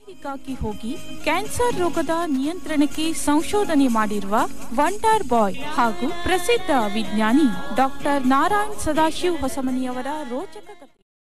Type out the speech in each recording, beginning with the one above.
ಗಾಗಿ ಹೋಗಿ ಕ್ಯಾನ್ಸರ್ ರೋಗದ ನಿಯಂತ್ರಣಕ್ಕೆ ಸಂಶೋಧನೆ ಮಾಡಿರುವ ವಂಡರ್ ಬಾಯ್ ಹಾಗೂ ಪ್ರಸಿದ್ಧ ವಿಜ್ಞಾನಿ ಡಾಕ್ಟರ್ ನಾರಾಯಣ್ ಸದಾಶಿವ್ ಹೊಸಮನಿಯವರ ರೋಚಕ ಕಥೆ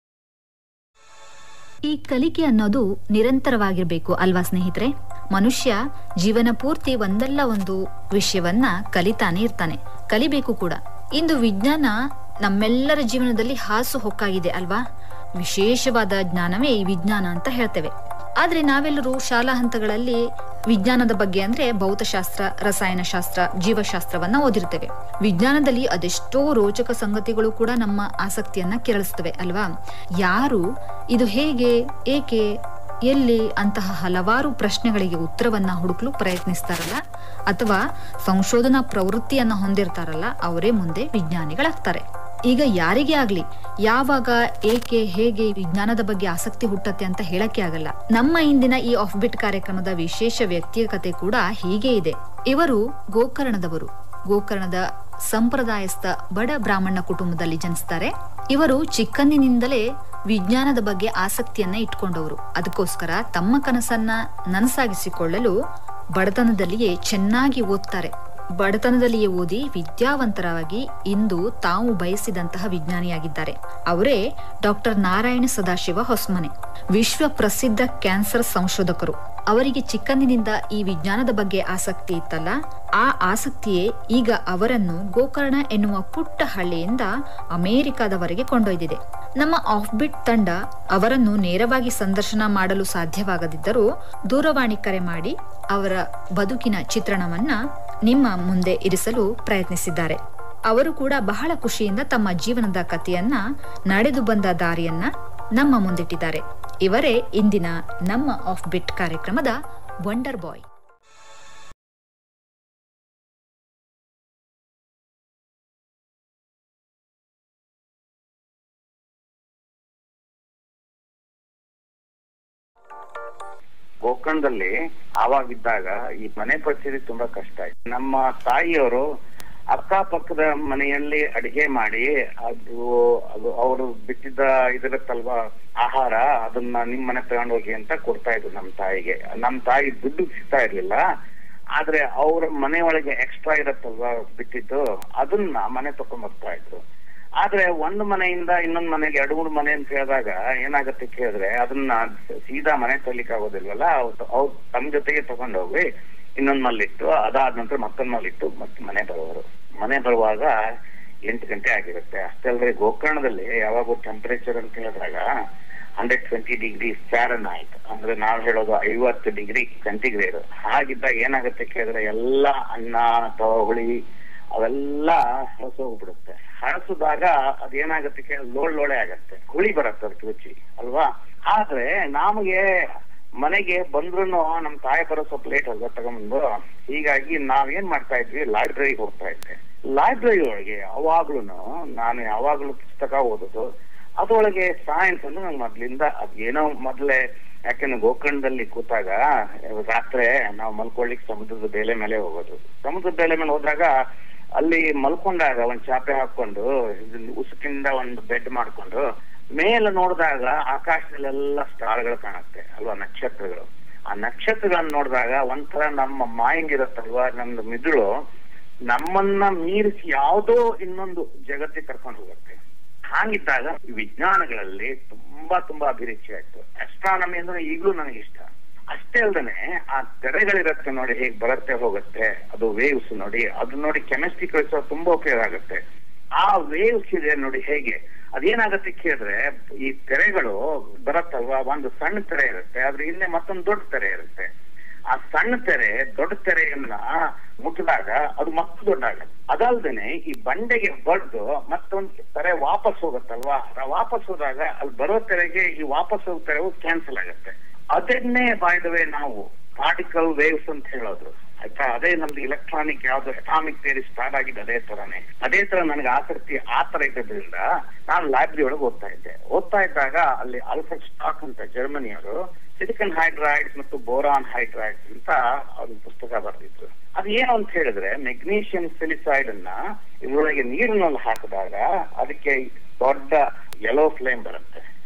ಈ ಕಲಿಕೆ ಅನ್ನೋದು ನಿರಂತರವಾಗಿರ್ಬೇಕು ಅಲ್ವಾ ಸ್ನೇಹಿತರೆ ಮನುಷ್ಯ ಜೀವನ ಪೂರ್ತಿ ಒಂದಲ್ಲ ಒಂದು ವಿಷಯವನ್ನ ಕಲಿತಾನೆ ಇರ್ತಾನೆ ಕಲಿಬೇಕು ಕೂಡ ಇಂದು ವಿಜ್ಞಾನ ನಮ್ಮೆಲ್ಲರ ಜೀವನದಲ್ಲಿ ಹಾಸು ಹೊಕ್ಕಾಗಿದೆ ಅಲ್ವಾ ವಿಶೇಷವಾದ ಜ್ಞಾನವೇ ಈ ವಿಜ್ಞಾನ ಅಂತ ಹೇಳ್ತೇವೆ ಆದ್ರೆ ನಾವೆಲ್ಲರೂ ಶಾಲಾ ಹಂತಗಳಲ್ಲಿ ವಿಜ್ಞಾನದ ಬಗ್ಗೆ ಅಂದ್ರೆ ಭೌತಶಾಸ್ತ್ರ ರಸಾಯನಶಾಸ್ತ್ರ ಜೀವಶಾಸ್ತ್ರವನ್ನ ಓದಿರ್ತೇವೆ ವಿಜ್ಞಾನದಲ್ಲಿ ಅದೆಷ್ಟೋ ರೋಚಕ ಸಂಗತಿಗಳು ಕೂಡ ನಮ್ಮ ಆಸಕ್ತಿಯನ್ನ ಕೆರಳಿಸ್ತವೆ ಅಲ್ವಾ ಯಾರು ಇದು ಹೇಗೆ ಏಕೆ ಎಲ್ಲಿ ಅಂತಹ ಹಲವಾರು ಪ್ರಶ್ನೆಗಳಿಗೆ ಉತ್ತರವನ್ನ ಹುಡುಕಲು ಪ್ರಯತ್ನಿಸ್ತಾರಲ್ಲ ಅಥವಾ ಸಂಶೋಧನಾ ಪ್ರವೃತ್ತಿಯನ್ನ ಹೊಂದಿರ್ತಾರಲ್ಲ ಅವರೇ ಮುಂದೆ ವಿಜ್ಞಾನಿಗಳಾಗ್ತಾರೆ ಈಗ ಯಾರಿಗೇ ಆಗ್ಲಿ ಯಾವಾಗ ಏಕೆ ಹೇಗೆ ವಿಜ್ಞಾನದ ಬಗ್ಗೆ ಆಸಕ್ತಿ ಹುಟ್ಟತ್ತೆ ಅಂತ ಹೇಳಕ್ಕೆ ಆಗಲ್ಲ ನಮ್ಮ ಇಂದಿನ ಈ ಆಫ್ ಬಿಟ್ ಕಾರ್ಯಕ್ರಮದ ವಿಶೇಷ ವ್ಯಕ್ತಿಯ ಕತೆ ಕೂಡ ಹೀಗೆ ಇದೆ ಇವರು ಗೋಕರ್ಣದವರು ಗೋಕರ್ಣದ ಸಂಪ್ರದಾಯಸ್ಥ ಬಡ ಬ್ರಾಹ್ಮಣ ಕುಟುಂಬದಲ್ಲಿ ಜನಿಸ್ತಾರೆ ಇವರು ಚಿಕ್ಕಂದಿನಿಂದಲೇ ವಿಜ್ಞಾನದ ಬಗ್ಗೆ ಆಸಕ್ತಿಯನ್ನ ಇಟ್ಕೊಂಡವರು ಅದಕ್ಕೋಸ್ಕರ ತಮ್ಮ ಕನಸನ್ನ ನನಸಾಗಿಸಿಕೊಳ್ಳಲು ಬಡತನದಲ್ಲಿಯೇ ಚೆನ್ನಾಗಿ ಓದ್ತಾರೆ ಬಡತನದಲ್ಲಿಯೇ ಓದಿ ವಿದ್ಯಾವಂತರಾಗಿ ಇಂದು ತಾವು ಬಯಸಿದಂತಹ ವಿಜ್ಞಾನಿಯಾಗಿದ್ದಾರೆ ಅವರೇ ಡಾಕ್ಟರ್ ನಾರಾಯಣ ಸದಾಶಿವ ಹೊಸ್ಮನೆ ವಿಶ್ವ ಪ್ರಸಿದ್ಧ ಕ್ಯಾನ್ಸರ್ ಸಂಶೋಧಕರು ಅವರಿಗೆ ಚಿಕ್ಕಂದಿನಿಂದ ಈ ವಿಜ್ಞಾನದ ಬಗ್ಗೆ ಆಸಕ್ತಿ ಇತ್ತಲ್ಲ ಆ ಆಸಕ್ತಿಯೇ ಈಗ ಅವರನ್ನು ಗೋಕರ್ಣ ಎನ್ನುವ ಪುಟ್ಟ ಹಳ್ಳಿಯಿಂದ ಅಮೆರಿಕದವರೆಗೆ ಕೊಂಡೊಯ್ದಿದೆ ನಮ್ಮ ಆಫ್ಬಿಟ್ ತಂಡ ಅವರನ್ನು ನೇರವಾಗಿ ಸಂದರ್ಶನ ಮಾಡಲು ಸಾಧ್ಯವಾಗದಿದ್ದರೂ ದೂರವಾಣಿ ಕರೆ ಮಾಡಿ ಅವರ ಬದುಕಿನ ಚಿತ್ರಣವನ್ನ ನಿಮ್ಮ ಮುಂದೆ ಇರಿಸಲು ಪ್ರಯತ್ನಿಸಿದ್ದಾರೆ ಅವರು ಕೂಡ ಬಹಳ ಖುಷಿಯಿಂದ ತಮ್ಮ ಜೀವನದ ಕಥೆಯನ್ನ ನಡೆದು ಬಂದ ದಾರಿಯನ್ನ ನಮ್ಮ ಮುಂದಿಟ್ಟಿದ್ದಾರೆ ಇವರೇ ಇಂದಿನ ನಮ್ಮ ಆಫ್ ಬಿಟ್ ಕಾರ್ಯಕ್ರಮದ ವಂಡರ್ ಬಾಯ್ ಗೋಕರ್ಣದಲ್ಲಿ ಆವಾಗಿದ್ದಾಗ ಈ ಮನೆ ಪರಿಸ್ಥಿತಿ ತುಂಬಾ ಕಷ್ಟ ಆಯ್ತು ನಮ್ಮ ತಾಯಿಯವರು ಅಕ್ಕಪಕ್ಕದ ಮನೆಯಲ್ಲಿ ಅಡಿಗೆ ಮಾಡಿ ಅದು ಅದು ಅವರು ಬಿಟ್ಟಿದ್ದ ಇದಿರುತ್ತಲ್ವಾ ಆಹಾರ ಅದನ್ನ ನಿಮ್ ಮನೆ ತಗೊಂಡು ಹೋಗಿ ಅಂತ ಕೊಡ್ತಾ ಇದ್ರು ನಮ್ಮ ತಾಯಿಗೆ ನಮ್ಮ ತಾಯಿ ದುಡ್ಡು ಸಿಗ್ತಾ ಇರ್ಲಿಲ್ಲ ಆದ್ರೆ ಅವ್ರ ಮನೆ ಒಳಗೆ ಎಕ್ಸ್ಟ್ರಾ ಇರತ್ತಲ್ವಾ ಬಿಟ್ಟಿದ್ದು ಅದನ್ನ ಮನೆ ತಕೊಂಡ್ ಬರ್ತಾ ಇದ್ರು ಆದ್ರೆ ಒಂದು ಮನೆಯಿಂದ ಇನ್ನೊಂದ್ ಮನೆಗೆ ಎರಡು ಮೂರು ಮನೆ ಅಂತ ಹೇಳಿದಾಗ ಏನಾಗತ್ತೆ ಕೇಳಿದ್ರೆ ಅದನ್ನ ಸೀದಾ ಮನೆ ತರ್ಲಿಕ್ಕೆ ಆಗೋದಿಲ್ವಲ್ಲ ಅವ್ರು ಅವ್ರು ತಮ್ಮ ಜೊತೆಗೆ ತಗೊಂಡೋಗಿ ಇನ್ನೊಂದ್ ಮಲ್ಲಿಟ್ಟು ಅದಾದ ನಂತರ ಮತ್ತೊಂದ್ ಮಲ್ಲಿಟ್ಟು ಮತ್ತೆ ಮನೆ ಬರುವರು ಮನೆ ಬರುವಾಗ ಎಂಟು ಗಂಟೆ ಆಗಿರುತ್ತೆ ಅಷ್ಟೇ ಅಲ್ರಿ ಗೋಕರ್ಣದಲ್ಲಿ ಯಾವಾಗೂ ಟೆಂಪರೇಚರ್ ಅಂತ ಹೇಳಿದಾಗ ಹಂಡ್ರೆಡ್ ಟ್ವೆಂಟಿ ಡಿಗ್ರಿ ಫ್ಯಾರನ್ ಆಯ್ತು ಅಂದ್ರೆ ನಾವ್ ಹೇಳೋದು ಐವತ್ತು ಡಿಗ್ರಿ ಸೆಂಟಿಗ್ರೇಡ್ ಹಾಗಿದ್ದಾಗ ಏನಾಗುತ್ತೆ ಕೇಳಿದ್ರೆ ಎಲ್ಲಾ ಅನ್ನ ಅಥವಾ ಹುಳಿ ಅವೆಲ್ಲ ಹಳಸೋಗ್ಬಿಡುತ್ತೆ ಹಳಸಿದಾಗ ಅದೇನಾಗುತ್ತೆ ಕೇಳಿ ಲೋಳ್ ಲೋಳೆ ಆಗತ್ತೆ ಹುಳಿ ಬರುತ್ತೆ ಅದಕ್ಕೆ ರುಚಿ ಅಲ್ವಾ ಆದ್ರೆ ನಮಗೆ ಮನೆಗೆ ಬಂದ್ರು ನಮ್ ತಾಯಿ ಬರೋ ಸ್ವಲ್ಪ ಲೇಟ್ ಅಲ್ವಾ ತಗೊಂಬಂದು ಹೀಗಾಗಿ ನಾವೇನ್ ಮಾಡ್ತಾ ಇದ್ವಿ ಲೈಬ್ರರಿಗೆ ಹೋಗ್ತಾ ಇದ್ದೆ ಲೈಬ್ರರಿ ಒಳಗೆ ಯಾವಾಗ್ಲೂ ನಾನು ಯಾವಾಗ್ಲೂ ಪುಸ್ತಕ ಓದೋದು ಅದ್ರೊಳಗೆ ಸೈನ್ಸ್ ಅಂದ್ರೆ ನಂಗೆ ಮೊದ್ಲಿಂದ ಅದೇನೋ ಮೊದ್ಲೇ ಯಾಕೆಂದ್ರೆ ಗೋಕರ್ಣದಲ್ಲಿ ಕೂತಾಗ ರಾತ್ರಿ ನಾವು ಮಲ್ಕೊಳ್ಳಿಕ್ ಸಮುದ್ರದ ಬೇಲೆ ಮೇಲೆ ಹೋಗೋದು ಸಮುದ್ರದ ಬೇಲೆ ಮೇಲೆ ಹೋದಾಗ ಅಲ್ಲಿ ಮಲ್ಕೊಂಡಾಗ ಒಂದ್ ಚಾಪೆ ಹಾಕೊಂಡು ಉಸುಕಿಂದ ಒಂದು ಬೆಡ್ ಮಾಡ್ಕೊಂಡು ಮೇಲೆ ನೋಡಿದಾಗ ಆಕಾಶದಲ್ಲೆಲ್ಲ ಸ್ಟಾರ್ಗಳು ಕಾಣುತ್ತೆ ಅಲ್ವಾ ನಕ್ಷತ್ರಗಳು ಆ ನಕ್ಷತ್ರಗಳನ್ನ ನೋಡಿದಾಗ ಒಂಥರ ನಮ್ಮ ಮೈಂಡ್ ಇರುತ್ತಲ್ವಾ ನಮ್ದು ಮಿದುಳು ನಮ್ಮನ್ನ ಮೀರಿಸಿ ಯಾವುದೋ ಇನ್ನೊಂದು ಜಗತ್ತಿಗೆ ಕರ್ಕೊಂಡು ಹೋಗುತ್ತೆ ಹಾಗಿದ್ದಾಗ ವಿಜ್ಞಾನಗಳಲ್ಲಿ ತುಂಬಾ ತುಂಬಾ ಅಭಿರುಚಿ ಆಯ್ತು ಅಸ್ಟ್ರಾನಮಿ ಅಂದ್ರೆ ಈಗಲೂ ನನಗೆ ಇಷ್ಟ ಅಷ್ಟೇ ಅಲ್ದೇನೆ ಆ ತೆರೆಗಳಿರತ್ತೆ ನೋಡಿ ಹೇಗ್ ಬರುತ್ತೆ ಹೋಗುತ್ತೆ ಅದು ವೇವ್ಸ್ ನೋಡಿ ಅದು ನೋಡಿ ಕೆಮಿಸ್ಟ್ರಿ ಕಲಿಸೋ ತುಂಬಾ ಉಪಯೋಗ ಆಗುತ್ತೆ ಆ ವೇವ್ಸ್ ಇದೆ ನೋಡಿ ಹೇಗೆ ಅದೇನಾಗತ್ತೆ ಕೇಳಿದ್ರೆ ಈ ತೆರೆಗಳು ಬರತ್ತಲ್ವಾ ಒಂದು ಸಣ್ಣ ತೆರೆ ಇರುತ್ತೆ ಅದ್ರ ಹಿಂದೆ ಮತ್ತೊಂದು ದೊಡ್ಡ ತೆರೆ ಇರುತ್ತೆ ಆ ಸಣ್ಣ ತೆರೆ ದೊಡ್ಡ ತೆರೆಯನ್ನ ಮುಟ್ಟಿದಾಗ ಅದು ಮತ್ತೆ ದೊಡ್ಡ ಆಗತ್ತೆ ಅದಲ್ದೇನೆ ಈ ಬಂಡೆಗೆ ಬಡ್ದು ಮತ್ತೊಂದು ತೆರೆ ವಾಪಸ್ ಹೋಗುತ್ತಲ್ವಾ ಆ ವಾಪಸ್ ಹೋದಾಗ ಅಲ್ಲಿ ಬರೋ ತೆರೆಗೆ ಈ ವಾಪಸ್ ಹೋಗೋ ತೆರೆವು ಕ್ಯಾನ್ಸಲ್ ಆಗುತ್ತೆ ಅದನ್ನೇ ಬಾಯ್ದವೇ ನಾವು ಪಾರ್ಟಿಕಲ್ ವೇವ್ಸ್ ಅಂತ ಹೇಳೋದು ಆಯ್ತಾ ಅದೇ ನಮ್ದು ಇಲೆಕ್ಟ್ರಾನಿಕ್ ಯಾವ್ದು ಅಟಾಮಿಕ್ ಥಿಯರಿ ಸ್ಟಾರ್ಟ್ ಆಗಿದೆ ಅದೇ ತರನೇ ಅದೇ ತರ ನನಗೆ ಆಸಕ್ತಿ ಆ ತರ ಇದ್ದದ್ರಿಂದ ನಾನು ಲೈಬ್ರರಿ ಒಳಗೆ ಓದ್ತಾ ಇದ್ದೆ ಓದ್ತಾ ಇದ್ದಾಗ ಅಲ್ಲಿ ಆಲ್ಫ್ರೆಡ್ ಸ್ಟಾಕ್ ಅಂತ ಜರ್ಮನಿಯವರು ಸಿಲಿಕನ್ ಹೈಡ್ರೈಡ್ಸ್ ಮತ್ತು ಬೋರಾನ್ ಹೈಡ್ರೈಡ್ಸ್ ಅಂತ ಒಂದು ಪುಸ್ತಕ ಬರೆದಿದ್ರು ಅದು ಏನು ಅಂತ ಹೇಳಿದ್ರೆ ಮೆಗ್ನೀಷಿಯಂ ಸಿಲಿಸೈಡ್ ಅನ್ನ ಇದ್ರೊಳಗೆ ನೀರಿನಲ್ಲಿ ಹಾಕಿದಾಗ ಅದಕ್ಕೆ ದೊಡ್ಡ ಯೆಲ್ಲೋ ಫ್ಲೇಮ್ ಬರುತ್ತೆ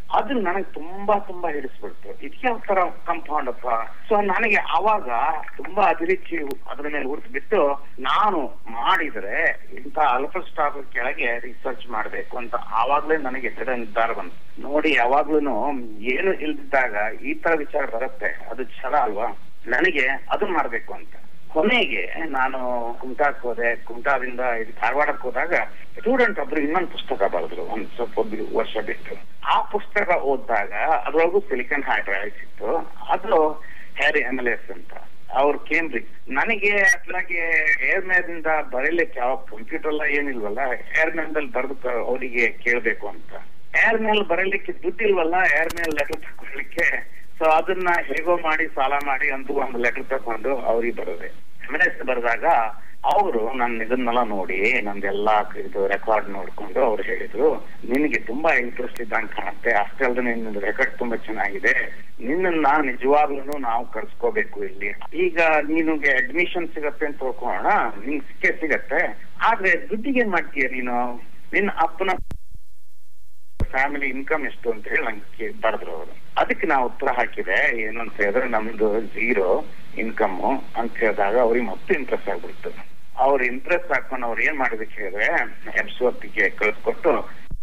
ಅದು ನನಗೆ ತುಂಬಾ ತುಂಬಾ ಹಿಡಿಸ್ಬಿಡ್ತು ಇದಕ್ಕೆ ಯಾವ ತರ ಕಂಪೌಂಡ್ ಅಪ್ಪ ಸೊ ನನಗೆ ಅವಾಗ ತುಂಬಾ ಅಭಿರುಚಿ ಅದ್ರ ಮೇಲೆ ಉರ್ತು ಬಿಟ್ಟು ನಾನು ಮಾಡಿದ್ರೆ ಇಂತ ಅಲ್ಪ ಸ್ಟಾಕ್ ಕೆಳಗೆ ರಿಸರ್ಚ್ ಮಾಡ್ಬೇಕು ಅಂತ ಆವಾಗ್ಲೇ ನನಗೆ ದೃಢ ನಿರ್ಧಾರ ಬಂತು ನೋಡಿ ಯಾವಾಗ್ಲೂ ಏನು ಇಲ್ದಿದ್ದಾಗ ಈ ತರ ವಿಚಾರ ಬರುತ್ತೆ ಅದು ಛಲ ಅಲ್ವಾ ನನಗೆ ಅದು ಮಾಡ್ಬೇಕು ಅಂತ ಕೊನೆಗೆ ನಾನು ಕುಮಟಾಕ್ ಹೋದೆ ಕುಮಟಾದಿಂದ ಇದು ಧಾರವಾಡಕ್ಕೆ ಹೋದಾಗ ಸ್ಟೂಡೆಂಟ್ ಒಬ್ರು ಇನ್ನೊಂದು ಪುಸ್ತಕ ಬರೆದ್ರು ಒಂದ್ ಸ್ವಲ್ಪ ಒಂದು ವರ್ಷ ಬಿಟ್ಟು ಆ ಪುಸ್ತಕ ಓದಿದಾಗ ಅದ್ರೊಳಗೂ ಸಿಲಿಕಾನ್ ಹೈಡ್ರೈಡ್ಸ್ ಇತ್ತು ಅದು ಹ್ಯಾರಿ ಎಮ್ ಎಲ್ ಎಸ್ ಅಂತ ಅವ್ರು ಕೇಂಬ್ರಿಡ್ಜ್ ನನಗೆ ಅట్లాಗೆ ಏರ್ ಮೇಲಿಂದ ಬರೀಲಿಕ್ಕೆ ಯಾವ ಕಂಪ್ಯೂಟರ್ ಎಲ್ಲ ಏನಿಲ್ವಲ್ಲ ಏರ್ ಮೇಲ್ದಲ್ಲಿ ಬರೆದು ಅವರಿಗೆ ಕೇಳ್ಬೇಕು ಅಂತ ಏರ್ ಮೇಲ್ ಬರೀಲಿಕ್ಕೆ ದುಡ್ಡಿಲ್ವಲ್ಲ ಏರ್ ಮೇಲ್ ಲೆಟರ್ ತಗೊಳ್ಳಿಕ್ಕೆ ಸೊ ಅದನ್ನ ಹೇಗೋ ಮಾಡಿ ಸಾಲ ಮಾಡಿ ಅಂತೂ ಒಂದು ಲೆಟರ್ ತಕೊಂಡು ಅವ್ರಿಗೆ ಬರೋದೆ ಎಮ್ ಎಲ್ ಎಸ್ ಬರೆದಾಗ ಅವರು ನನ್ನ ಇದನ್ನೆಲ್ಲ ನೋಡಿ ನಂದೆಲ್ಲಾ ಇದು ರೆಕಾರ್ಡ್ ನೋಡ್ಕೊಂಡು ಅವ್ರು ಹೇಳಿದ್ರು ನಿನಗೆ ತುಂಬಾ ಇಂಟ್ರೆಸ್ಟ್ ಇದ್ದಂಗೆ ಕಾಣುತ್ತೆ ಅಷ್ಟೇ ಅಲ್ಲದೆ ನಿನ್ನ ರೆಕಾರ್ಡ್ ತುಂಬಾ ಚೆನ್ನಾಗಿದೆ ನಿನ್ನನ್ನ ನಿಜವಾಗ್ಲೂ ನಾವು ಕರ್ಸ್ಕೋಬೇಕು ಇಲ್ಲಿ ಈಗ ನಿನಗೆ ಅಡ್ಮಿಷನ್ ಸಿಗತ್ತೆ ಅಂತ ತಿಳ್ಕೊಳ್ಳೋಣ ನಿಂಗೆ ಸಿಕ್ಕೇ ಸಿಗತ್ತೆ ಆದ್ರೆ ದುಡ್ಡಿಗೆ ಏನ್ ಮಾಡ್ತೀಯ ನೀನು ನಿನ್ನ ಅಪ್ಪನ ಫ್ಯಾಮಿಲಿ ಇನ್ಕಮ್ ಎಷ್ಟು ಅಂತ ಹೇಳಿ ನಂಗೆ ಬರೆದ್ರು ಅವರು ಅದಕ್ಕೆ ನಾವು ಉತ್ತರ ಹಾಕಿದೆ ಏನು ಅಂತ ಹೇಳಿದ್ರೆ ನಮ್ದು ಝೀರೋ ಇನ್ಕಮ್ ಅಂತ ಹೇಳಿದಾಗ ಅವ್ರಿಗೆ ಮತ್ತೆ ಇಂಟ್ರೆಸ್ಟ್ ಆಗ್ಬಿಡ್ತು ಅವ್ರು ಇಂಟ್ರೆಸ್ಟ್ ಹಾಕೊಂಡು ಅವ್ರು ಏನ್ ಮಾಡಿದಕ್ಕೆ ಹೇಳಿದ್ರೆ ಎಬ್ಸೋತ್ತಿಗೆ ಕಳ್ಸಿಕೊಟ್ಟು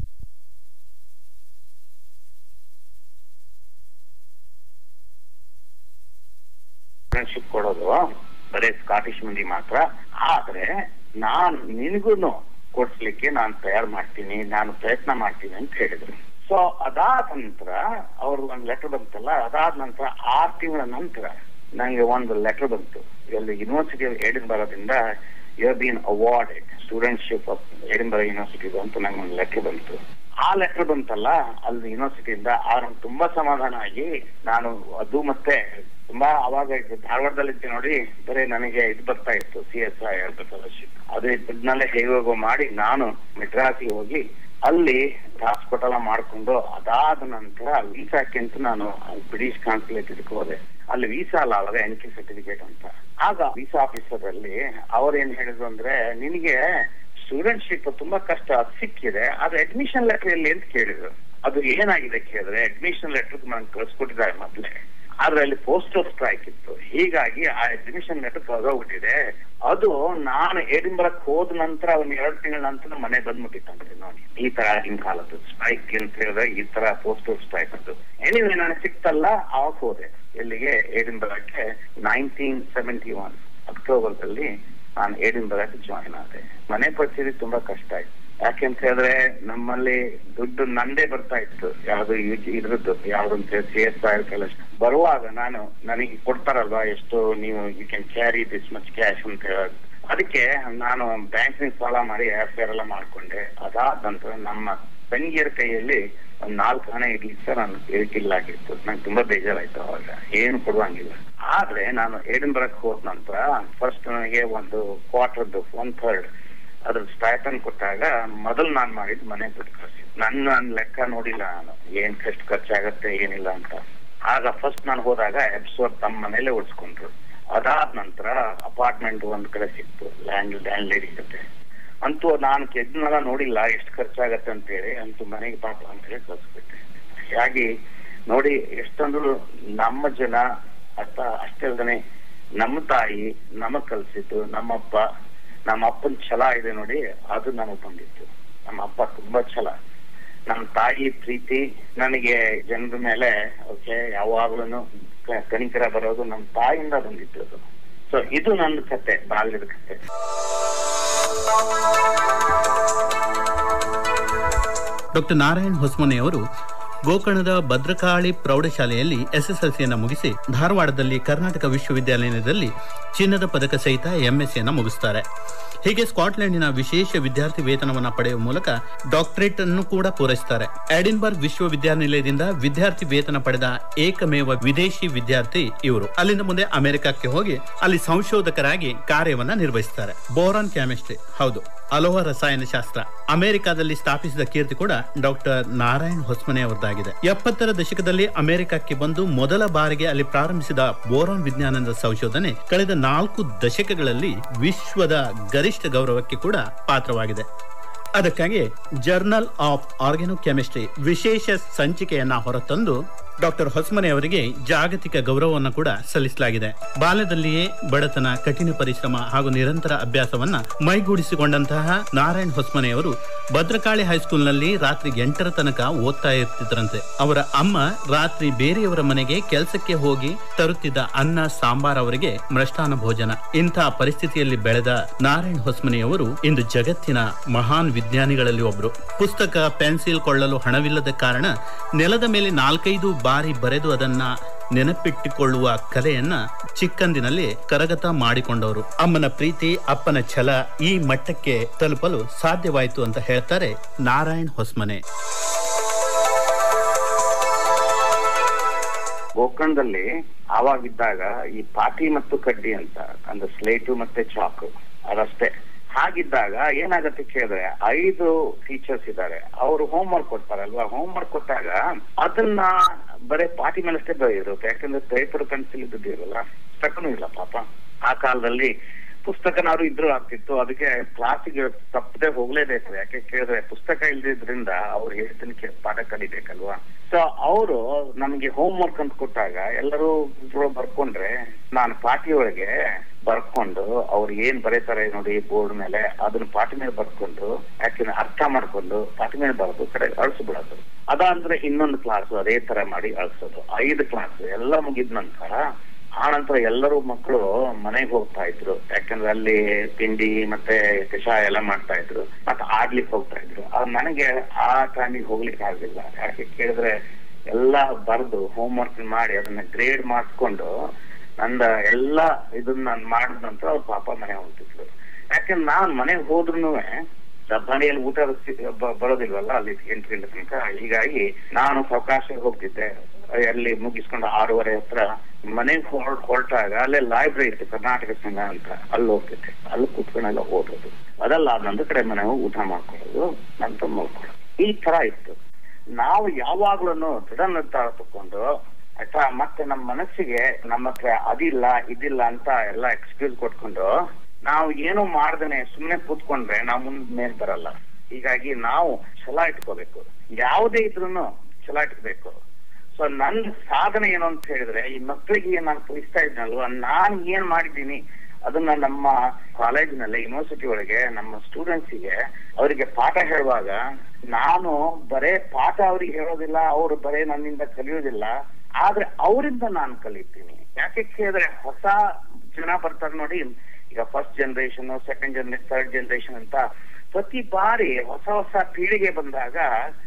ಫ್ರೆಂಡ್ಶಿಪ್ ಕೊಡೋದು ಬರೀ ಸ್ಕಾಟಿಷ್ ಮಂದಿ ಮಾತ್ರ ಆದ್ರೆ ನಾನು ನಿನಗೂನು ಕೊಡ್ಸ್ಲಿಕ್ಕೆ ನಾನು ತಯಾರು ಮಾಡ್ತೀನಿ ನಾನು ಪ್ರಯತ್ನ ಮಾಡ್ತೀನಿ ಅಂತ ಹೇಳಿದ್ರು ಸೊ ಅದಾದ ನಂತರ ಅವ್ರು ಒಂದ್ ಲೆಟರ್ ಬಂತಲ್ಲ ಅದಾದ ನಂತರ ಆರು ತಿಂಗಳ ನಂತರ ನಂಗೆ ಒಂದು ಲೆಟರ್ ಬಂತು ಇಲ್ಲಿ ಯೂನಿವರ್ಸಿಟಿ ಆಫ್ ಎಡಿನ್ಬರೋದಿಂದ you been awarded studentship of Edinburgh university ಅಂತ ನಂಗೆ ಒಂದು ಲೆಟರ್ ಬಂತು ಆ ಲೆಟರ್ ಬಂತಲ್ಲ ಅಲ್ಲಿ ಯೂನಿವರ್ಸಿಟಿಯಿಂದ ಆ ನಂಗೆ ತುಂಬಾ ಸಮಾಧಾನ ಆಗಿ ನಾನು ಅದು ಮತ್ತೆ ತುಂಬಾ ಅವಾಗ ಧಾರವಾಡದಲ್ಲಿದ್ದೆ ನೋಡಿ ಬರೀ ನನಗೆ ಇದು ಬರ್ತಾ ಇತ್ತು ಸಿ ಎಸ್ ಐ ಫೆಲೋಶಿಪ್ ಅದು ಇದನ್ನೆಲ್ಲ ಹೇಗೋ ಮಾಡಿ ನಾನು ಮೆಡ್ರಾಸಿಗೆ ಹೋಗಿ ಅಲ್ಲಿ ಹಾಸ್ಪಿಟಲ್ ಮಾಡ್ಕೊಂಡು ಅದಾದ ನಂತರ ವೀಸಾಕ್ಕೆ ಅಂತ ನಾನು ಬ್ರಿಟಿಷ್ ಕಾನ್ಸುಲೇಟ್ ಇದಕ್ಕೆ ಹೋದೆ ಅಲ್ಲಿ ವೀಸಾ ಅಲ್ಲ ಅವಾಗ ಎಂಟ್ರಿ ಸರ್ಟಿಫಿಕೇಟ್ ಅಂತ ಆಗ ವೀಸಾ ಆಫೀಸರ್ ಅಲ್ಲಿ ಅವ್ರೇನ್ ಹೇಳಿದ್ರು ಅಂದ್ರೆ ನಿನಗೆ ಸ್ಟೂಡೆಂಟ್ಶಿಪ್ ತುಂಬಾ ಕಷ್ಟ ಅದು ಸಿಕ್ಕಿದೆ ಆದ್ರೆ ಅಡ್ಮಿಷನ್ ಲೆಟರ್ ಎಲ್ಲಿ ಅಂತ ಕೇಳಿದ್ರು ಅದು ಏನಾಗಿದೆ ಕೇಳಿದ್ರೆ ಅಡ್ಮಿಷನ್ ಲೆಟರ್ ನಂಗೆ ಕಳ್ಸಿಕೊಟ್ಟಿದ್ದಾರೆ ಮೊದ್ಲೇ ಆದ್ರೆ ಅಲ್ಲಿ ಪೋಸ್ಟಲ್ ಸ್ಟ್ರೈಕ್ ಇತ್ತು ಹೀಗಾಗಿ ಆ ಅಡ್ಮಿಷನ್ ಲೆಟರ್ ಕಳ್ದೋಗ್ಬಿಟ್ಟಿದೆ ಅದು ನಾನು ಎಡಿನ್ಬರಕ್ ಹೋದ ನಂತರ ಒಂದ್ ಎರಡು ತಿಂಗಳ ನಂತರ ಮನೆ ಬಂದ್ಬಿಟ್ಟಿತ್ತಂತೆ ನೋಡಿ ಈ ತರ ಆಗಿನ ಕಾಲದ್ದು ಸ್ಟ್ರೈಕ್ ಅಂತ ಹೇಳಿದ್ರೆ ಈ ತರ ಪೋಸ್ಟಲ್ ಸ್ಟ್ರೈಕ್ ಅದು ಎನಿವೆ ನಾನು ಸಿಕ್ತಲ್ಲ ಅವಾಗ ಹೋದೆ ಎಲ್ಲಿಗೆ ಎಡಿನ್ಬರಕ್ಕೆ ನೈನ್ಟೀನ್ ಸೆವೆಂಟಿ ಒನ್ ಅಕ್ಟೋಬರ್ದಲ್ಲಿ ನಾನು ಎಡಿನ್ಬರಕ್ಕೆ ಜಾಯಿನ್ ಆದೆ ಮನೆ ಪರಿಸ್ಥಿತಿ ತುಂಬಾ ಕಷ್ಟ ಆಯ್ತು ಯಾಕೆಂತ ಹೇಳಿದ್ರೆ ನಮ್ಮಲ್ಲಿ ದುಡ್ಡು ನಂದೇ ಬರ್ತಾ ಇತ್ತು ಯಾವ್ದು ಯು- ಇದ್ರದ್ದು ಯಾವ್ದಂತ ಸಿ ಎಸ್ ಐ ಕೆಲಸ ಬರುವಾಗ ನಾನು ನನಗೆ ಕೊಡ್ತಾರಲ್ವಾ ಎಷ್ಟು ನೀವು you can carry this much cash ಅಂತ ಹೇಳೋದು ಅದಕ್ಕೆ ನಾನು ಬ್ಯಾಂಕ್ ಸಾಲ ಮಾಡಿ ಏರ್ ಎಲ್ಲ ಮಾಡ್ಕೊಂಡೆ ಅದಾದ ನಂತರ ನಮ್ಮ ತಂಗಿಯರ ಕೈಯಲ್ಲಿ ಒಂದ್ ನಾಲ್ಕು ಹಣ ಇಡ್ಲಿ ಸರ್ ನಾನು ಆಗಿತ್ತು ನಂಗೆ ತುಂಬಾ ಬೇಜಾರಾಯ್ತು ಅವಾಗ ಏನು ಕೊಡುವಂಗಿಲ್ಲ ಆದ್ರೆ ನಾನು ಏಡಿನ್ಬರಕ್ ಹೋದ ನಂತರ ಫಸ್ಟ್ ನನಗೆ ಒಂದು ಕ್ವಾರ್ಟರ್ದು ಒನ್ ಥರ್ಡ್ ಅದ್ರ ಸ್ಟೈಪನ್ ಕೊಟ್ಟಾಗ ಮೊದಲು ನಾನ್ ಮಾಡಿದ್ ಮನೆ ದುಡ್ಡು ಖರ್ಚು ನನ್ನ ನನ್ ಲೆಕ್ಕ ನೋಡಿಲ್ಲ ನಾನು ಏನ್ ಎಷ್ಟು ಖರ್ಚಾಗತ್ತೆ ಏನಿಲ್ಲ ಅಂತ ಆಗ ಫಸ್ಟ್ ನಾನು ಹೋದಾಗ ಎಬ್ಸೋರ್ ತಮ್ಮ ಮನೇಲೆ ಉಳಿಸ್ಕೊಂಡ್ರು ಅದಾದ ನಂತರ ಅಪಾರ್ಟ್ಮೆಂಟ್ ಒಂದ್ ಕಡೆ ಸಿಕ್ತು ಲ್ಯಾಂಡ್ ಲ್ಯಾಂಡ್ ಲೇಡಿ ಜೊತೆ ಅಂತೂ ನಾನು ಕೆದ್ನೆಲ್ಲ ನೋಡಿಲ್ಲ ಎಷ್ಟು ಖರ್ಚಾಗತ್ತೆ ಅಂತ ಹೇಳಿ ಅಂತೂ ಮನೆಗೆ ಪಾಪ ಅಂತ ಹೇಳಿ ಕಳ್ಸ್ಬಿಟ್ಟೆ ಹೀಗಾಗಿ ನೋಡಿ ಎಷ್ಟೊಂದು ನಮ್ಮ ಜನ ಅಷ್ಟ ಅಷ್ಟೇ ಅಲ್ದನೆ ನಮ್ಮ ತಾಯಿ ನಮಗ್ ಕಲ್ಸಿದ್ದು ನಮ್ಮಪ್ಪ ನಮ್ಮ ಅಪ್ಪನ ಛಲ ಇದೆ ನೋಡಿ ಅದು ನನಗೆ ಬಂದಿತ್ತು ನಮ್ಮ ಅಪ್ಪ ತುಂಬಾ ಛಲ ನಮ್ಮ ತಾಯಿ ಪ್ರೀತಿ ನನಗೆ ಜನರ ಮೇಲೆ ಓಕೆ ಯಾವಾಗ್ಲೂ ಕನಿಕರ ಬರೋದು ನಮ್ಮ ತಾಯಿಯಿಂದ ಬಂದಿತ್ತು ಅದು ಸೊ ಇದು ನನ್ನ ಕತೆ ಬಾಲ್ಯದ ಕತೆ ಡಾಕ್ಟರ್ ನಾರಾಯಣ್ ಹೊಸ್ಮನೆಯವರು ಗೋಕರ್ಣದ ಭದ್ರಕಾಳಿ ಪ್ರೌಢಶಾಲೆಯಲ್ಲಿ ಎಸ್ಎಸ್ಎಲ್ಸಿಯನ್ನು ಮುಗಿಸಿ ಧಾರವಾಡದಲ್ಲಿ ಕರ್ನಾಟಕ ವಿಶ್ವವಿದ್ಯಾಲಯದಲ್ಲಿ ಚಿನ್ನದ ಪದಕ ಸಹಿತ ಎಂಎಸ್ಸಿಯನ್ನು ಮುಗಿಸ್ತಾರೆ ಹೀಗೆ ಸ್ಕಾಟ್ಲೆಂಡಿನ ವಿಶೇಷ ವಿದ್ಯಾರ್ಥಿ ವೇತನವನ್ನು ಪಡೆಯುವ ಮೂಲಕ ಡಾಕ್ಟರೇಟ್ ಅನ್ನು ಕೂಡ ಪೂರೈಸುತ್ತಾರೆ ಎಡಿನ್ಬರ್ಗ್ ವಿಶ್ವವಿದ್ಯಾನಿಲಯದಿಂದ ವಿದ್ಯಾರ್ಥಿ ವೇತನ ಪಡೆದ ಏಕಮೇವ ವಿದೇಶಿ ವಿದ್ಯಾರ್ಥಿ ಇವರು ಅಲ್ಲಿಂದ ಮುಂದೆ ಅಮೆರಿಕಕ್ಕೆ ಹೋಗಿ ಅಲ್ಲಿ ಸಂಶೋಧಕರಾಗಿ ಕಾರ್ಯವನ್ನ ನಿರ್ವಹಿಸುತ್ತಾರೆ ಬೋರಾನ್ ಕೆಮಿಸ್ಟ್ರಿ ಹೌದು ಅಲೋಹ ರಸಾಯನಶಾಸ್ತ್ರ ಅಮೆರಿಕಾದಲ್ಲಿ ಸ್ಥಾಪಿಸಿದ ಕೀರ್ತಿ ಕೂಡ ಡಾಕ್ಟರ್ ನಾರಾಯಣ್ ಹೊಸ್ಮನೆ ಅವರದಾಗಿದೆ ಎಪ್ಪತ್ತರ ದಶಕದಲ್ಲಿ ಅಮೆರಿಕಕ್ಕೆ ಬಂದು ಮೊದಲ ಬಾರಿಗೆ ಅಲ್ಲಿ ಪ್ರಾರಂಭಿಸಿದ ಬೋರಾನ್ ವಿಜ್ಞಾನದ ಸಂಶೋಧನೆ ಕಳೆದ ನಾಲ್ಕು ದಶಕಗಳಲ್ಲಿ ವಿಶ್ವದ ಗರಿಷ್ಠ ಗೌರವಕ್ಕೆ ಕೂಡ ಪಾತ್ರವಾಗಿದೆ ಅದಕ್ಕಾಗಿ ಜರ್ನಲ್ ಆಫ್ ಆರ್ಗ್ಯಾನೋಕೆಮಿಸ್ಟ್ರಿ ವಿಶೇಷ ಸಂಚಿಕೆಯನ್ನ ಹೊರತಂದು ಡಾಕ್ಟರ್ ಹೊಸಮನೆ ಅವರಿಗೆ ಜಾಗತಿಕ ಗೌರವವನ್ನು ಕೂಡ ಸಲ್ಲಿಸಲಾಗಿದೆ ಬಾಲ್ಯದಲ್ಲಿಯೇ ಬಡತನ ಕಠಿಣ ಪರಿಶ್ರಮ ಹಾಗೂ ನಿರಂತರ ಅಭ್ಯಾಸವನ್ನ ಮೈಗೂಡಿಸಿಕೊಂಡಂತಹ ನಾರಾಯಣ್ ಹೊಸಮನೆ ಅವರು ಭದ್ರಕಾಳಿ ಹೈಸ್ಕೂಲ್ನಲ್ಲಿ ರಾತ್ರಿ ಎಂಟರ ತನಕ ಓದ್ತಾ ಇರ್ತಿದ್ರಂತೆ ಅವರ ಅಮ್ಮ ರಾತ್ರಿ ಬೇರೆಯವರ ಮನೆಗೆ ಕೆಲಸಕ್ಕೆ ಹೋಗಿ ತರುತ್ತಿದ್ದ ಅನ್ನ ಸಾಂಬಾರ್ ಅವರಿಗೆ ಮೃಷ್ಟಾನ ಭೋಜನ ಇಂಥ ಪರಿಸ್ಥಿತಿಯಲ್ಲಿ ಬೆಳೆದ ನಾರಾಯಣ್ ಹೊಸ್ಮನಿಯವರು ಇಂದು ಜಗತ್ತಿನ ಮಹಾನ್ ವಿಜ್ಞಾನಿಗಳಲ್ಲಿ ಒಬ್ರು ಪುಸ್ತಕ ಪೆನ್ಸಿಲ್ ಕೊಳ್ಳಲು ಹಣವಿಲ್ಲದ ಕಾರಣ ನೆಲದ ಮೇಲೆ ನಾಲ್ಕೈದು ಬಾರಿ ಬರೆದು ಅದನ್ನ ನೆನಪಿಟ್ಟುಕೊಳ್ಳುವ ಕಲೆಯನ್ನ ಚಿಕ್ಕಂದಿನಲ್ಲಿ ಕರಗತ ಮಾಡಿಕೊಂಡವರು ಅಮ್ಮನ ಪ್ರೀತಿ ಅಪ್ಪನ ಛಲ ಈ ಮಟ್ಟಕ್ಕೆ ತಲುಪಲು ಸಾಧ್ಯವಾಯಿತು ಅಂತ ಹೇಳ್ತಾರೆ ನಾರಾಯಣ್ ಹೊಸ್ಮನೆ ಗೋಕರ್ಣದಲ್ಲಿ ಆವಾಗಿದ್ದಾಗ ಈ ಪಾಟಿ ಮತ್ತು ಕಡ್ಡಿ ಅಂತ ಅಂದ್ರೆ ಸ್ಲೇಟು ಮತ್ತೆ ಚಾಕು ಅದಷ್ಟೇ ಹಾಗಿದ್ದಾಗ ಏನಾಗತ್ತೆ ಕೇಳಿದ್ರೆ ಐದು ಟೀಚರ್ಸ್ ಇದ್ದಾರೆ ಅವರು ಹೋಮ್ ವರ್ಕ್ ಕೊಡ್ತಾರಲ್ವಾ ಹೋಮ್ ವರ್ಕ್ ಕೊಟ್ಟಾಗ ಅದನ್ನ ಬರೀ ಪಾಟಿ ಮೇಲಷ್ಟೇ ಬರೆಯಿರುತ್ತೆ ಯಾಕಂದ್ರೆ ಪೇಪರ್ ಪೆನ್ಸಿಲ್ ಇದ್ದಿರಲ್ಲ ಪುಸ್ತಕನೂ ಇಲ್ಲ ಪಾಪ ಆ ಕಾಲದಲ್ಲಿ ಪುಸ್ತಕನಾದ್ರು ಇದ್ರು ಆಗ್ತಿತ್ತು ಅದಕ್ಕೆ ಕ್ಲಾಸಿಗೆ ತಪ್ಪದೆ ಹೋಗ್ಲೇಬೇಕು ಯಾಕೆ ಕೇಳಿದ್ರೆ ಪುಸ್ತಕ ಇಲ್ದಿದ್ರಿಂದ ಅವ್ರು ಹೇಳ್ತೀನಿ ಕೇ- ಪಾಠ ಕಲಿಬೇಕಲ್ವಾ ಸೊ ಅವರು ನಮ್ಗೆ ಹೋಮ್ ವರ್ಕ್ ಅಂತ ಕೊಟ್ಟಾಗ ಎಲ್ಲರೂ ಇದ್ರೊಳಗೆ ಬರ್ಕೊಂಡ್ರೆ ನಾನು ಪಾಟಿ ಒಳಗೆ ಬರ್ಕೊಂಡು ಅವ್ರು ಏನ್ ಬರೀತಾರೆ ನೋಡಿ ಬೋರ್ಡ್ ಮೇಲೆ ಅದನ್ನ ಪಾಟಿ ಮೇಲೆ ಬರ್ಕೊಂಡು ಯಾಕೆಂದ್ರೆ ಅರ್ಥ ಮಾಡ್ಕೊಂಡು ಪಾಟಿ ಮೇಲೆ ಬರೋದು ಕಡೆ ಅಳಿಸ್ಬಿಡೋದು ಅದಾದ್ರೆ ಇನ್ನೊಂದು ಕ್ಲಾಸ್ ಅದೇ ತರ ಮಾಡಿ ಅಳಿಸೋದು ಐದು ಕ್ಲಾಸ್ ಎಲ್ಲ ಮುಗಿದ ನಂತರ ಆ ನಂತರ ಎಲ್ಲರೂ ಮಕ್ಕಳು ಮನೆಗೆ ಹೋಗ್ತಾ ಇದ್ರು ಯಾಕಂದ್ರೆ ಅಲ್ಲಿ ತಿಂಡಿ ಮತ್ತೆ ಕಷಾಯ ಎಲ್ಲ ಮಾಡ್ತಾ ಇದ್ರು ಮತ್ತೆ ಆಡ್ಲಿಕ್ಕೆ ಹೋಗ್ತಾ ಇದ್ರು ಅದು ನನಗೆ ಆ ಟೈಮಿಗೆ ಹೋಗ್ಲಿಕ್ಕೆ ಆಗ್ಲಿಲ್ಲ ಯಾಕೆ ಕೇಳಿದ್ರೆ ಎಲ್ಲ ಬರ್ದು ಹೋಮ್ ವರ್ಕ್ ಮಾಡಿ ಅದನ್ನ ಗ್ರೇಡ್ ಮಾಡಿಸ್ಕೊಂಡು ನಂದ ಎಲ್ಲ ಇದನ್ನ ನಾನು ಮಾಡಿದ ನಂತರ ಅವ್ರ ಪಾಪ ಮನೆ ಹೋಗ್ತಿದ್ರು ಯಾಕಂದ್ರೆ ನಾನ್ ಮನೆಗೆ ಹೋದ್ರು ಮನೆಯಲ್ಲಿ ಊಟ ಸಿ- ಬ- ಬರೋದಿಲ್ವಲ್ಲ ಅಲ್ಲಿ ಎಂಟು ಗಂಟೆ ತನಕ ಹೀಗಾಗಿ ನಾನು ಅವಕಾಶ ಹೋಗ್ತಿದ್ದೆ ಅಲ್ಲಿ ಮುಗಿಸ್ಕೊಂಡು ಆರೂವರೆ ಹತ್ರ ಮನೆಗೆ ಹೊರಟ್ ಹೊರಟಾಗ ಅಲ್ಲೇ ಲೈಬ್ರರಿ ಇತ್ತು ಕರ್ನಾಟಕ ಸಂಘ ಅಂತ ಅಲ್ಲಿ ಹೋಗ್ತಿದ್ದೆ ಅಲ್ಲಿ ಕೂತ್ಕೊಂಡೆಲ್ಲ ಓದೋದು ಅದಲ್ಲ ಅದೊಂದು ಕಡೆ ಮನೆ ಹೋಗಿ ಊಟ ಮಾಡ್ಕೊಳ್ಳೋದು ನಂತರ ಮಲ್ಕೊಳ್ಳೋದು ಈ ತರ ಇತ್ತು ನಾವು ಯಾವಾಗ್ಲೂ ದೃಢ ನಿರ್ಧಾರ ತಕೊಂಡು ಆಯ್ತಾ ಮತ್ತೆ ನಮ್ಮ ಮನಸ್ಸಿಗೆ ನಮ್ಮ ಹತ್ರ ಅದಿಲ್ಲ ಇದಿಲ್ಲ ಅಂತ ಎಲ್ಲ ಎಕ್ಸ್ಕ್ಯೂಸ್ ಕೊಟ್ಕೊಂಡು ನಾವು ಏನು ಮಾಡ್ದೇನೆ ಸುಮ್ನೆ ಕೂತ್ಕೊಂಡ್ರೆ ನಾವು ಮುಂದ್ ಮೇಲ್ ಬರಲ್ಲ ಹೀಗಾಗಿ ನಾವು ಛಲ ಇಟ್ಕೋಬೇಕು ಯಾವುದೇ ಇದ್ರೂನು ಛಲ ಇಟ್ಕೋಬೇಕು ಸೊ ನನ್ನ ಸಾಧನೆ ಏನು ಅಂತ ಹೇಳಿದ್ರೆ ಈ ಮಕ್ಕಳಿಗೆ ನಾನು ಕಲಿಸ್ತಾ ಇದ್ನಲ್ವಾ ನಾನ್ ಏನ್ ಮಾಡಿದ್ದೀನಿ ಅದನ್ನ ನಮ್ಮ ಕಾಲೇಜಿನಲ್ಲಿ ಯೂನಿವರ್ಸಿಟಿ ಒಳಗೆ ನಮ್ಮ ಸ್ಟೂಡೆಂಟ್ಸಿಗೆ ಅವರಿಗೆ ಪಾಠ ಹೇಳುವಾಗ ನಾನು ಬರೇ ಪಾಠ ಅವ್ರಿಗೆ ಹೇಳೋದಿಲ್ಲ ಅವರು ಬರೇ ನನ್ನಿಂದ ಕಲಿಯೋದಿಲ್ಲ ಆದ್ರೆ ಅವರಿಂದ ನಾನು ಕಲಿತೀನಿ ಯಾಕೆ ಕೇಳಿದ್ರೆ ಹೊಸ ಜನ ಬರ್ತಾರೆ ನೋಡಿ ಈಗ first generation second generation third generation ಅಂತ ಪ್ರತಿ ಬಾರಿ ಹೊಸ ಹೊಸ ಪೀಳಿಗೆ ಬಂದಾಗ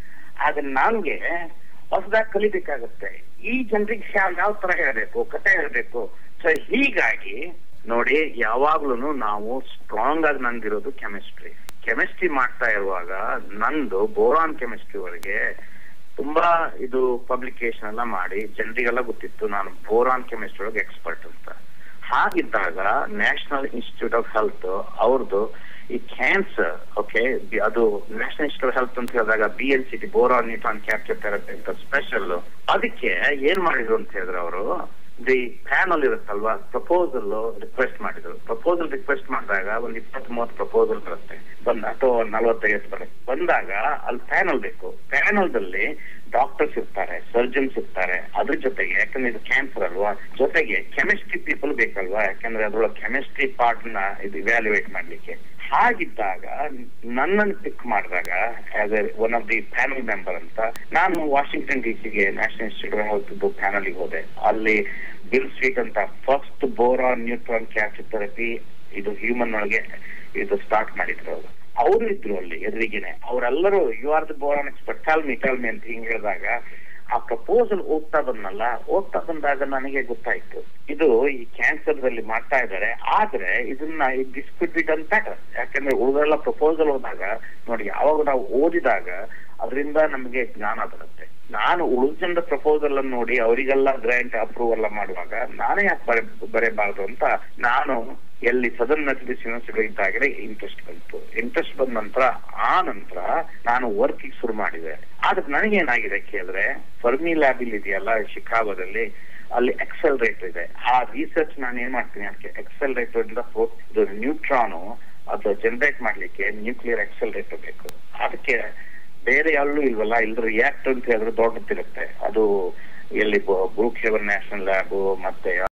ಆಗ ನನ್ಗೆ ಹೊಸದಾಗಿ ಕಲಿಬೇಕಾಗತ್ತೆ ಈ ಜನರಿಗೆ ಯಾವ ಯಾವ ತರ ಹೇಳ್ಬೇಕು ಕತೆ ಹೇಳ್ಬೇಕು ಸೊ ಹೀಗಾಗಿ ನೋಡಿ ಯಾವಾಗ್ಲೂ ನಾವು ಸ್ಟ್ರಾಂಗ್ ಆಗಿ ನಂದಿರೋದು ಕೆಮಿಸ್ಟ್ರಿ ಕೆಮಿಸ್ಟ್ರಿ ಮಾಡ್ತಾ ಇರುವಾಗ ನಂದು ಬೋರಾನ್ ಕೆಮಿಸ್ಟ್ರಿ ಒಳಗೆ ತುಂಬಾ ಇದು ಪಬ್ಲಿಕೇಶನ್ ಎಲ್ಲ ಮಾಡಿ ಜನರಿಗೆಲ್ಲ ಗೊತ್ತಿತ್ತು ನಾನು ಬೋರಾನ್ ಕೆಮಿಸ್ಟ್ರಿ ಒಳಗೆ ಎಕ್ಸ್ಪರ್ಟ್ ಅಂತ ಹಾಗಿದ್ದಾಗ ನ್ಯಾಷನಲ್ ಇನ್ಸ್ಟಿಟ್ಯೂಟ್ ಆಫ್ ಹೆಲ್ತ್ ಅವ್ರದ್ದು ಈ ಕ್ಯಾನ್ಸರ್ ಓಕೆ ಅದು ನ್ಯಾಷನಲ್ ಇನ್ಸ್ಟಿಟ್ಯೂಟ್ ಆಫ್ ಹೆಲ್ತ್ ಅಂತ ಹೇಳಿದಾಗ B L C T boron neutron capture therapy ಅಂತ ಸ್ಪೆಷಲ್ ಅದಕ್ಕೆ ಏನ್ ಮಾಡಿದ್ರು ಅಂತ ಹೇಳಿದ್ರೆ ಅವರು ದಿ ಪ್ಯಾನಲ್ ಇರುತ್ತಲ್ವಾ ಪ್ರಪೋಸಲ್ ರಿಕ್ವೆಸ್ಟ್ ಮಾಡಿದ್ರು ಪ್ರಪೋಸಲ್ ರಿಕ್ವೆಸ್ಟ್ ಮಾಡಿದಾಗ ಒಂದ್ ಇಪ್ಪತ್ತ್ ಮೂವತ್ತು ಪ್ರಪೋಸಲ್ ಬರುತ್ತೆ ಬಂದ ಅಥವಾ ನಲವತ್ತೈವತ್ತು ಬರುತ್ತೆ ಬಂದಾಗ ಅಲ್ಲಿ ಪ್ಯಾನಲ್ ಬೇಕು ಪ್ಯಾನಲ್ದಲ್ಲಿ ಡಾಕ್ಟರ್ಸ್ ಇರ್ತಾರೆ ಸರ್ಜನ್ಸ್ ಇರ್ತಾರೆ ಅದ್ರ ಜೊತೆಗೆ ಯಾಕಂದ್ರೆ ಇದು ಕ್ಯಾನ್ಸರ್ ಅಲ್ವಾ ಜೊತೆಗೆ ಕೆಮಿಸ್ಟ್ರಿ ಪೀಪಲ್ ಬೇಕಲ್ವಾ ಯಾಕಂದ್ರೆ ಅದ್ರೊಳಗೆ ಕೆಮಿಸ್ಟ್ರಿ ಪಾರ್ಟ್ ನ ಇದು ಇವ್ಯಾಲ್ಯೂಯೇಟ್ ಮಾಡ್ಲಿಕ್ಕೆ ಹಾಗಿದ್ದಾಗ ನನ್ನನ್ನು ಪಿಕ್ ಮಾಡಿದಾಗ as a one of the panel member ಅಂತ ನಾನು ವಾಷಿಂಗ್ಟನ್ ಡಿ ಸಿಗೆ ನ್ಯಾಷನಲ್ ಇನ್ಸ್ಟಿಟ್ಯೂಟ್ ಹೋಗ್ತಿದ್ದು ಪ್ಯಾನಲ್ಗೆ ಹೋದೆ ಅಲ್ಲಿ ಬಿಲ್ ಸ್ವೀಟ್ ಅಂತ first boron neutron cancer therapy ಇದು ಹ್ಯೂಮನ್ ಒಳಗೆ ಇದು ಸ್ಟಾರ್ಟ್ ಮಾಡಿದ್ರು ಅವರು ಅವರು ಇದ್ರು ಅಲ್ಲಿ ಎದುರಿಗೆನೆ ಅವರೆಲ್ಲರೂ you are the boron expert tell me tell me ಅಂತ ಹಿಂಗ್ ಹೇಳಿದಾಗ ಆ ಪ್ರಪೋಸಲ್ ಓದ್ತಾ ಬಂದಲ್ಲ ಓದ್ತಾ ಬಂದಾಗ ನನಗೆ ಗೊತ್ತಾಯ್ತು ಇದು ಈ ಕ್ಯಾನ್ಸರ್ ದಲ್ಲಿ ಮಾಡ್ತಾ ಇದ್ದಾರೆ ಆದ್ರೆ ಇದನ್ನ this could be done better ಯಾಕಂದ್ರೆ ಉಳಿದೆಲ್ಲ ಪ್ರಪೋಸಲ್ ಹೋದಾಗ ನೋಡಿ ಯಾವಾಗ ನಾವು ಓದಿದಾಗ ಅದರಿಂದ ನಮಗೆ ಜ್ಞಾನ ಬರುತ್ತೆ ನಾನು ಉಳಿದ ಜನರ ಪ್ರಪೋಸಲ್ ಅನ್ನು ನೋಡಿ ಅವರಿಗೆಲ್ಲ ಗ್ರಾಂಟ್ ಅಪ್ರೂವ್ ಎಲ್ಲ ಮಾಡುವಾಗ ನಾನೇ ಯಾಕೆ ಬರೆ ಬರೆಯಬಾರದು ಅಂತ ನಾನು ಎಲ್ಲಿ ಸದನ್ ಮೆಥಡಿಸ್ಟ್ ಯೂನಿವರ್ಸಿಟಿ ಇದ್ದಾಗಲೇ ಇಂಟ್ರೆಸ್ಟ್ ಬಂತು ಇಂಟ್ರೆಸ್ಟ್ ಬಂದ ನಂತರ ಆ ನಂತರ ನಾನು ವರ್ಕ್ ಶುರು ಮಾಡಿದೆ ಆದ್ರೆ ನನಗೇನಾಗಿದೆ ಕೇಳಿದ್ರೆ ಫರ್ಮಿ ಲ್ಯಾಬ್ ಇಲ್ಲಿ ಇದೆಯಲ್ಲ ಶಿಕಾಗೋದಲ್ಲಿ ಅಲ್ಲಿ ಎಕ್ಸೆಲ್ ರೇಟ್ ಇದೆ ಆ ರಿಸರ್ಚ್ ನಾನು ಏನ್ ಮಾಡ್ತೀನಿ ಅದಕ್ಕೆ ಎಕ್ಸೆಲ್ ರೇಟ್ ಇಂದ ಇದು ನ್ಯೂಟ್ರಾನು ಅದು ಜನರೇಟ್ ಮಾಡ್ಲಿಕ್ಕೆ ನ್ಯೂಕ್ಲಿಯರ್ ಆಕ್ಸಲರೇಟರ್ ಬೇಕು ಅದಕ್ಕೆ ಬೇರೆ ಎಲ್ಲೂ ಇಲ್ವಲ್ಲ ಇಲ್ದ್ರ ರಿಯಾಕ್ಟ್ ಅಂತ ಹೇಳಿದ್ರೆ ದೊಡ್ಡದಿರುತ್ತೆ ಅದು ಎಲ್ಲಿ ಬ್ರೂಕ್ ಹೆವನ್ ನ್ಯಾಷನಲ್ ಲ್ಯಾಬ್ ಮತ್ತೆ